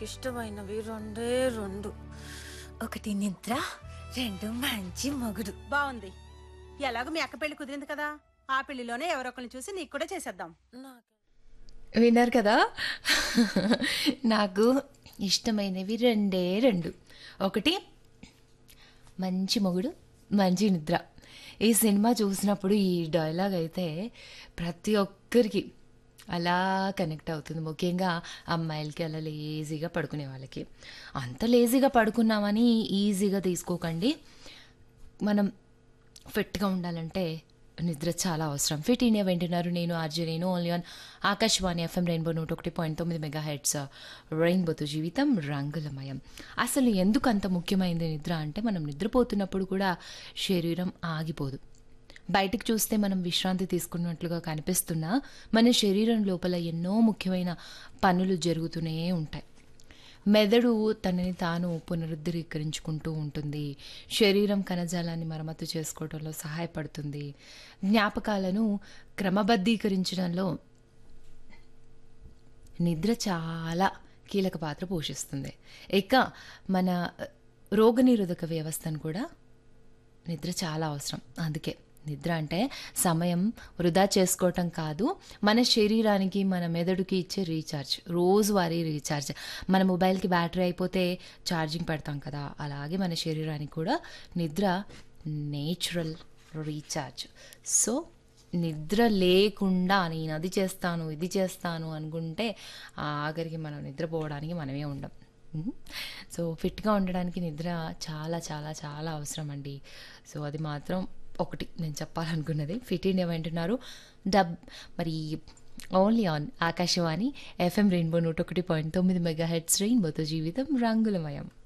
ఇష్టమైనవి రెండే రెండు ఒకటి నిద్ర రెండు మంచి మొగుడు బాగుంది ఎలాగో మీ అక్క పెళ్లి కుదిరింది కదా ఆ పెళ్లిలోనే ఎవరొకరిని చూసి నీకు కూడా చేసేద్దాం నాకు విన్నారు కదా నాకు ఇష్టమైనవి రెండే రెండు ఒకటి మంచి మొగుడు మంచి నిద్ర ఈ సినిమా చూసినప్పుడు ఈ డైలాగ్ అయితే ప్రతి ఒక్కరికి అలా కనెక్ట్ అవుతుంది ముఖ్యంగా అమ్మాయిలకి అలా లేజీగా పడుకునే వాళ్ళకి అంత లేజీగా పడుకున్నామని ఈజీగా తీసుకోకండి మనం ఫిట్గా ఉండాలంటే నిద్ర చాలా అవసరం ఫిట్ ఇండియా వింటున్నారు నేను ఆర్జే నేను only on Akashvani FM rainbow నూట ఒకటి పాయింట్ తొమ్మిది మెగా హెడ్స్ రెయిన్బోతో జీవితం రంగులమయం అసలు ఎందుకు అంత ముఖ్యమైనది నిద్ర అంటే మనం నిద్రపోతున్నప్పుడు కూడా శరీరం ఆగిపోదు బయటికి చూస్తే మనం విశ్రాంతి తీసుకున్నట్లుగా కనిపిస్తున్నా మన శరీరం లోపల ఎన్నో ముఖ్యమైన పనులు జరుగుతూనే ఉంటాయి మెదడు తనని తాను పునరుద్ధరీకరించుకుంటూ ఉంటుంది శరీరం కణజాలాన్ని మరమ్మతు చేసుకోవడంలో సహాయపడుతుంది జ్ఞాపకాలను క్రమబద్ధీకరించడంలో నిద్ర చాలా కీలక పాత్ర పోషిస్తుంది ఇక మన రోగనిరోధక వ్యవస్థను కూడా నిద్ర చాలా అవసరం అందుకే నిద్ర అంటే సమయం వృధా చేసుకోవటం కాదు మన శరీరానికి మన మెదడుకి ఇచ్చే రీఛార్జ్ రోజువారీ రీఛార్జ్ మన మొబైల్కి బ్యాటరీ అయిపోతే ఛార్జింగ్ పెడతాం కదా అలాగే మన శరీరానికి కూడా నిద్ర నేచురల్ రీఛార్జ్ సో నిద్ర లేకుండా నేను అది చేస్తాను ఇది చేస్తాను అనుకుంటే ఆఖరికి మనం నిద్రపోవడానికి మనమే ఉండం మ్మ్. సో ఫిట్గా ఉండడానికి నిద్ర చాలా చాలా చాలా అవసరం అండి సో అది మాత్రం ఒకటి నేను చెప్పాలనుకున్నది ఫిట్ ఇండియా వింటున్నారు డబ్ మరి only on Akashvani FM rainbow నూట ఒకటి పాయింట్ తొమ్మిది మెగా హెడ్స్ రెయిన్బోతో జీవితం రంగులమయం